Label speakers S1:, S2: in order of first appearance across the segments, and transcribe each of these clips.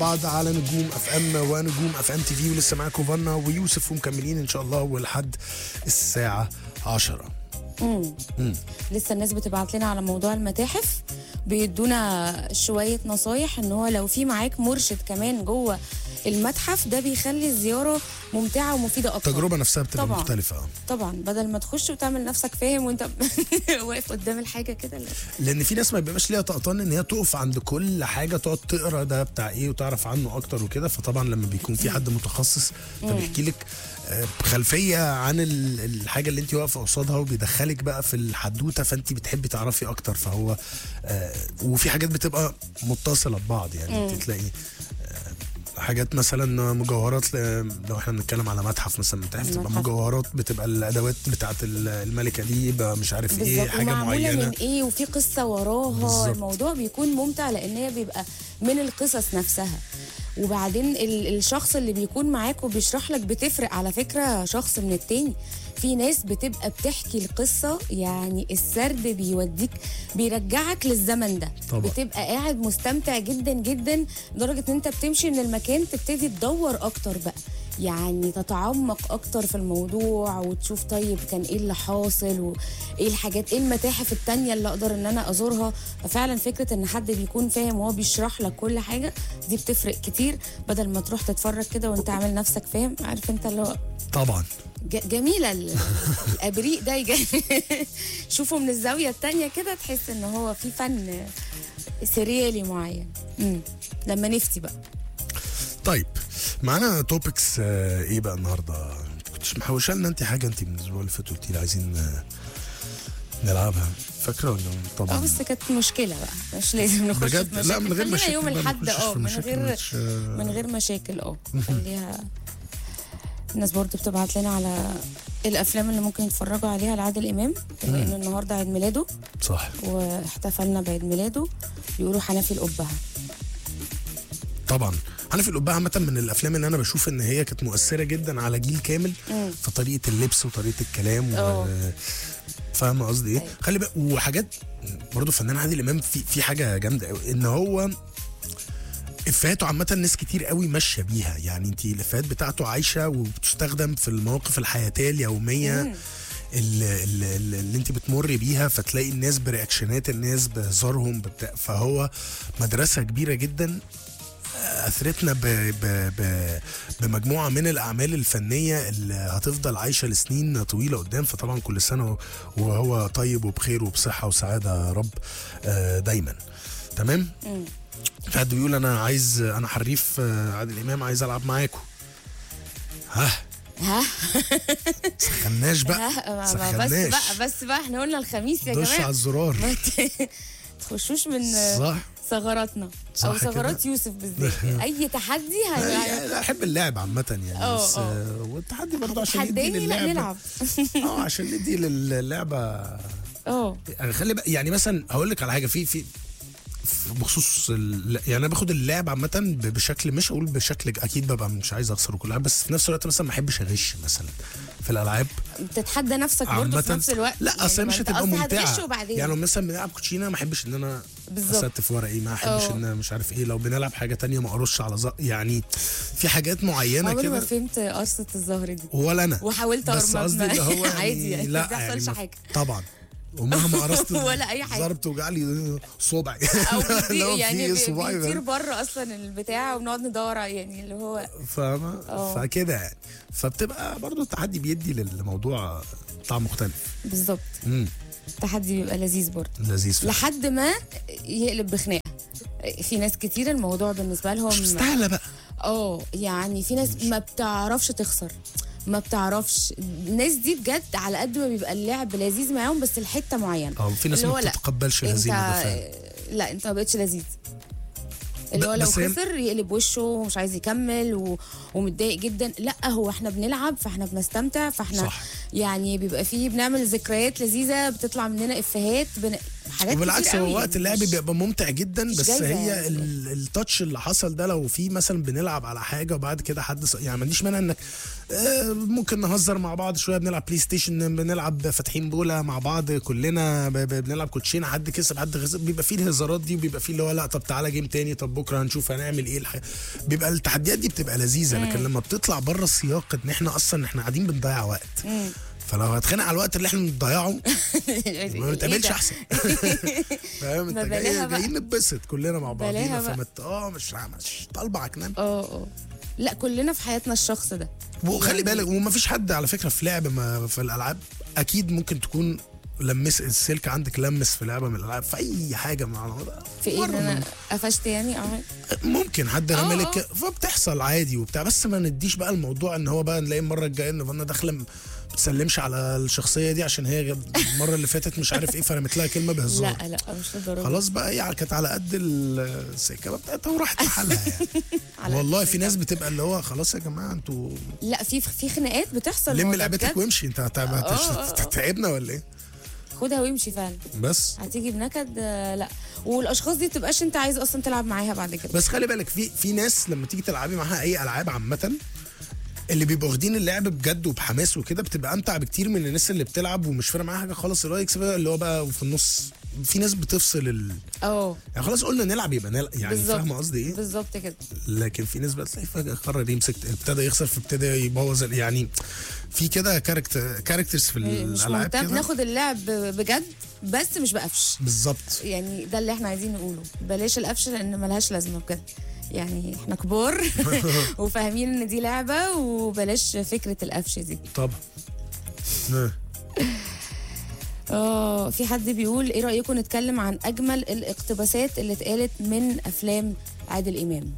S1: بعض على نجوم اف ام ونجوم اف ام تي في ولسه معاكم فانا ويوسف ومكملين ان شاء الله ولحد الساعه 10
S2: لسه الناس بتبعت لنا على موضوع المتاحف بيدونا شوية نصايح ان هو لو في معاك مرشد كمان جوه المتحف ده بيخلي الزيارة ممتعة ومفيدة أكتر
S1: التجربه نفسها بتبقى
S2: طبعاً.
S1: مختلفه آه.
S2: طبعا بدل ما تخش وتعمل نفسك فاهم وانت واقف قدام الحاجة كده لا.
S1: لان في ناس ما بيبقاش ليها طقطان ان هي تقف عند كل حاجه تقعد تقرا ده بتاع ايه وتعرف عنه اكتر وكده فطبعا لما بيكون في حد متخصص فبيحكي لك آه، خلفيه عن ال- الحاجه اللي انت واقفه قصادها وبيدخلك بقى في الحدوته فانت بتحبي تعرفي اكتر فهو آه، وفي حاجات بتبقى متصله ببعض يعني انت تلاقي آه، حاجات مثلا مجوهرات ل- لو احنا بنتكلم على متحف مثلا متحف تبقى
S2: متحف.
S1: مجوهرات بتبقى الادوات بتاعت ال- الملكه دي يبقى مش عارف ايه
S2: بالظبط
S1: حاجه
S2: ومعمولة
S1: معينه
S2: من ايه وفي قصة وراها
S1: بالظبط.
S2: الموضوع بيكون ممتع لان هي بيبقى من القصص نفسها وبعدين ال- الشخص اللي بيكون معاك وبيشرح لك بتفرق على فكرة شخص من التاني في ناس بتبقى بتحكي القصة يعني السرد بيوديك بيرجعك للزمن ده
S1: طبعا.
S2: بتبقى قاعد مستمتع جدا جدا لدرجة ان انت بتمشي من المكان تبتدي تدور اكتر بقى يعني تتعمق اكتر في الموضوع وتشوف طيب كان ايه اللي حاصل وايه الحاجات ايه المتاحف التانية اللي اقدر ان انا ازورها ففعلا فكرة ان حد بيكون فاهم وهو بيشرح لك كل حاجة دي بتفرق كتير بدل ما تروح تتفرج كده وانت عامل نفسك فاهم عارف انت اللي هو
S1: طبعا
S2: ج- جميلة ال- الابريق ده يجي شوفه من الزاوية التانية كده تحس ان هو في فن سريالي معين مم. لما نفتي بقى
S1: طيب معانا توبكس آه ايه بقى النهارده انت كنتش محوشه لنا انت حاجه انت من الاسبوع اللي فات قلتي لي عايزين آه نلعبها فاكره ولا
S2: اه
S1: طبعا
S2: بس كانت مشكلة بقى مش لازم نخش
S1: بجد
S2: في مشاكل
S1: لا من غير
S2: خلينا
S1: مشاكل
S2: يوم
S1: بقى، ما
S2: الحد
S1: نخشش
S2: اه
S1: في
S2: من
S1: مشاكل،
S2: غير
S1: مش، آه،
S2: من غير مشاكل اه خليها الناس برضو بتبعت لنا على الافلام اللي ممكن يتفرجوا عليها لعادل امام بما انه النهارده عيد ميلاده
S1: صح
S2: واحتفلنا بعيد ميلاده بيقولوا حنفي القبعه
S1: طبعا عارف القبعه عامه من الافلام اللي انا بشوف ان هي كانت مؤثره جدا على جيل كامل
S2: مم.
S1: في طريقه اللبس وطريقه الكلام و...
S2: اه.
S1: فاهمه قصدي ايه
S2: أيوة.
S1: خلي بالك وحاجات برضه فنان عادل امام في في حاجه جامده قوي ان هو افاته عامه ناس كتير قوي ماشيه بيها يعني انت الافات بتاعته عايشه وبتستخدم في المواقف الحياتيه اليوميه
S2: مم.
S1: اللي, اللي, اللي انت بتمر بيها فتلاقي الناس برياكشنات الناس بهزارهم ببتاع فهو مدرسه كبيره جدا اثرتنا ب ب ب بمجموعه من الاعمال الفنيه اللي هتفضل عايشه لسنين طويله قدام فطبعا كل سنه وهو طيب وبخير وبصحه وسعاده يا رب آه، دايما تمام
S2: مم.
S1: في حد بيقول انا عايز انا حريف آه، عادل امام عايز العب معاكم ها
S2: ها
S1: سخناش بقى
S2: ها ما- بس
S1: سخناش
S2: بقى بس بقى احنا قلنا الخميس يا
S1: دش على
S2: جماعه
S1: الزرار
S2: ما ت- تخشوش من
S1: صح
S2: ثغراتنا
S1: صح
S2: او
S1: كده؟
S2: ثغرات يوسف بالذات اي تحدي هي-
S1: يعني احب اللعب عامة يعني
S2: اه،
S1: بس
S2: اه.
S1: آه، والتحدي برضه عشان ندي
S2: تحداني لا
S1: للعبة
S2: نلعب
S1: اه عشان ندي للعبة
S2: اه
S1: خلي بقى يعني مثلا هقول لك على حاجة في في في- بخصوص ال- يعني انا باخد اللعب عامة ب- بشكل مش اقول بشكل اكيد ببقى مش عايز اخسر وكل حاجة بس في نفس الوقت مثلا ما احبش اغش مثلا في الالعاب
S2: بتتحدى نفسك برضه في نفس الوقت
S1: لا اصل
S2: يعني
S1: مش
S2: ما انت
S1: هتبقى
S2: أصل هتغش
S1: ممتعه
S2: وبعدين
S1: يعني لو مثلا بنلعب كوتشينه ما احبش ان انا
S2: بالظبط.
S1: استف ورقي ما احبش
S2: اه.
S1: ان أنا مش عارف ايه لو بنلعب حاجه تانية ما اقرش على زق يعني في حاجات معينه
S2: عمري ما
S1: كده
S2: فهمت قصة الظهر دي
S1: ولا انا
S2: وحاولت
S1: بس
S2: ارمط
S1: قصدي اللي هو
S2: عادي يعني
S1: لا
S2: ما بيحصلش
S1: ما-
S2: حاجه
S1: طبعا ومهما قرصت
S2: ولا أي حاجة.
S1: ضربت وجع لي صبعي
S2: او
S1: اللي
S2: بيطير
S1: هو
S2: يعني
S1: في
S2: بي-
S1: صباعي
S2: بيطير بره اصلا البتاع وبنقعد ندور على- يعني اللي هو
S1: فاهمه
S2: اه.
S1: فكده يعني فبتبقى برضو التحدي بيدي للموضوع طعم مختلف
S2: بالظبط
S1: امم
S2: التحدي بيبقى لذيذ برضه
S1: لذيذ فعلا.
S2: لحد ما يقلب بخناقه في ناس كتير الموضوع بالنسبه لهم
S1: مش مستاهله بقى
S2: اه يعني في ناس ما بتعرفش تخسر ما بتعرفش الناس دي بجد على قد ما بيبقى اللعب لذيذ معاهم بس الحته معينه
S1: اه في ناس
S2: اللي
S1: ما
S2: هو لا،
S1: بتتقبلش
S2: انت
S1: الهزيمه ده فعلا
S2: لا انت ما بقتش لذيذ اللي
S1: ب-
S2: هو لو
S1: بس هي-
S2: خسر يقلب وشه ومش عايز يكمل و... ومتضايق جدا لا هو احنا بنلعب فاحنا بنستمتع فاحنا
S1: صح.
S2: يعني بيبقى فيه بنعمل ذكريات لذيذه بتطلع مننا افيهات بن... حاجات
S1: وبالعكس
S2: كتير
S1: هو
S2: قوي.
S1: وقت اللعب
S2: مش-
S1: بيبقى ممتع جدا
S2: مش
S1: بس
S2: جايزة
S1: هي
S2: يعني.
S1: ال- التاتش اللي حصل ده لو في مثلا بنلعب على حاجه وبعد كده حد ص- يعني ما عنديش مانع انك آه، ممكن نهزر مع بعض شويه بنلعب بلاي ستيشن بنلعب فاتحين بوله مع بعض كلنا ب- ب- بنلعب كوتشينه حد كسب حد خسر بيبقى فيه الهزارات دي وبيبقى فيه اللي هو لا طب تعالى جيم تاني طب بكره هنشوف هنعمل ايه الح... بيبقى التحديات دي بتبقى لذيذه لكن لما بتطلع بره السياق ان احنا اصلا احنا قاعدين بنضيع وقت فلو هتخانق على الوقت اللي احنا بنضيعه ما نتقابلش
S2: إيه ده؟
S1: احسن فاهم انت
S2: ما
S1: جاي
S2: بلاها بقى.
S1: جايين نتبسط كلنا مع بعضينا
S2: بلاها بقى.
S1: فمت اه مش مش طالبه عكنان
S2: اه اه لا كلنا في حياتنا الشخص ده
S1: وخلي بالك ومفيش حد على فكره في لعب ما في الالعاب اكيد ممكن تكون لمس السلك عندك لمس في لعبه من الالعاب في اي حاجه مع
S2: في ايه ان
S1: مرة
S2: انا
S1: من-
S2: قفشت يعني اه
S1: ممكن حد
S2: آه،
S1: رمالك
S2: آه.
S1: فبتحصل عادي وبتاع بس ما نديش بقى الموضوع ان هو بقى نلاقي المره الجايه ان فانا داخله ما بتسلمش على الشخصيه دي عشان هي المره اللي فاتت مش عارف ايه فرمت لها كلمه بهزار
S2: لا لا مش للدرجه
S1: خلاص بقى هي كانت على قد السكه بتاعتها وراحت لحالها يعني
S2: على
S1: والله
S2: قد
S1: في ناس بتبقى اللي هو خلاص يا جماعه انتوا
S2: لا في في خناقات بتحصل
S1: لم
S2: هو ده
S1: لعبتك
S2: بجد.
S1: وامشي انت هت- هت-
S2: آه، آه، آه.
S1: هتتعبنا ولا ايه؟
S2: خدها وامشي فعلا
S1: بس
S2: هتيجي بنكد آه، لا والاشخاص دي تبقاش انت عايز اصلا تلعب معاها بعد كده
S1: بس خلي بالك في في ناس لما تيجي تلعبي معاها اي العاب عامه اللي بيبقوا واخدين اللعب بجد وبحماس وكده بتبقى امتع بكتير من الناس اللي بتلعب ومش فارق معاها حاجه خالص اللي هو يكسب اللي هو بقى في النص في ناس بتفصل ال...
S2: اه
S1: يعني خلاص قلنا نلعب يبقى نلعب يعني
S2: بالظبط.
S1: فاهمه قصدي ايه؟
S2: بالظبط كده
S1: لكن في ناس بقى تلاقي فجاه قرر يمسك ابتدى يخسر فابتدى يبوظ ال- يعني في كده كاركتر كاركترز في
S2: مش
S1: الالعاب
S2: مهتم
S1: كده
S2: ناخد اللعب بجد بس مش بقفش
S1: بالظبط
S2: يعني ده اللي احنا عايزين نقوله بلاش القفش لان ملهاش لازمه بجد يعني احنا كبار وفاهمين ان دي لعبه وبلاش فكره القفش دي
S1: طبعا آه.
S2: اه في حد بيقول ايه رايكم نتكلم عن اجمل الاقتباسات اللي اتقالت من افلام عادل امام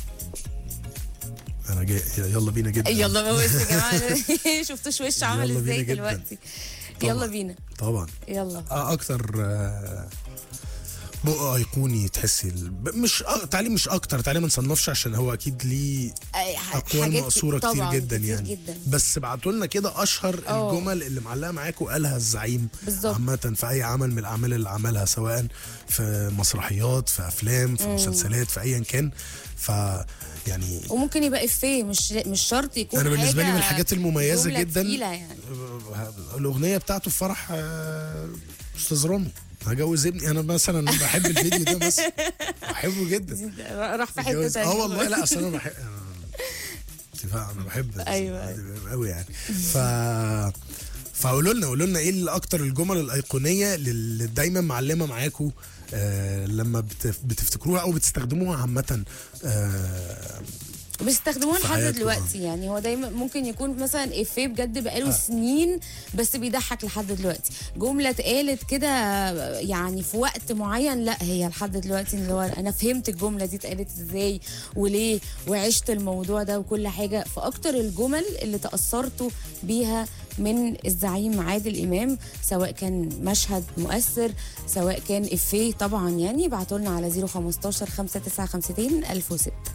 S1: انا جاي يلا بينا جدا
S2: يلا بقى بس يا جماعه شفتوش وش عمل
S1: يلا
S2: ازاي
S1: بينا جدا.
S2: دلوقتي
S1: طبعا.
S2: يلا بينا
S1: طبعا
S2: يلا
S1: آه، اكتر آه، بقى ايقوني تحسي ال- ب- مش آه، تعليم مش اكتر تعليم ما نصنفش عشان هو اكيد ليه
S2: أي ح-
S1: اقوال
S2: حاجات
S1: مقصوره كتير
S2: طبعاً
S1: جدا
S2: كتير
S1: يعني
S2: جدا
S1: بس ابعتوا لنا كده اشهر
S2: أه.
S1: الجمل اللي معلقه معاكم قالها الزعيم
S2: بالظبط.
S1: عامه في اي عمل من الاعمال اللي عملها سواء في مسرحيات في افلام في مسلسلات في ايا كان ف يعني
S2: وممكن يبقى افيه مش مش شرط يكون
S1: انا بالنسبه لي
S2: حاجة
S1: من الحاجات المميزه
S2: جملة
S1: جدا
S2: تقيلة يعني
S1: الاغنيه بتاعته في فرح آه، استاذ رامي هجوز ابني انا مثلا بحب الفيديو ده بس بحبه جدا
S2: راح في حته
S1: جواز-
S2: تانية
S1: اه والله لا اصل انا بحب اتفاق انا بحب
S2: أيوة.
S1: قوي يعني ف فقولوا لنا قولوا لنا ايه اللي اكتر الجمل الايقونيه اللي دايما معلمه معاكم آه لما بتف- بتفتكروها او بتستخدموها عامه آه
S2: بيستخدموها
S1: في
S2: لحد
S1: حياتكم،
S2: دلوقتي يعني هو دايما ممكن يكون مثلا افيه بجد بقاله سنين بس بيضحك لحد دلوقتي جمله اتقالت كده يعني في وقت معين لا هي لحد دلوقتي اللي هو انا فهمت الجمله دي اتقالت ازاي وليه وعشت الموضوع ده وكل حاجه فاكتر الجمل اللي تاثرتوا بيها من الزعيم عادل امام سواء كان مشهد مؤثر سواء كان افيه طبعا يعني ابعتوا لنا على 015 595 1006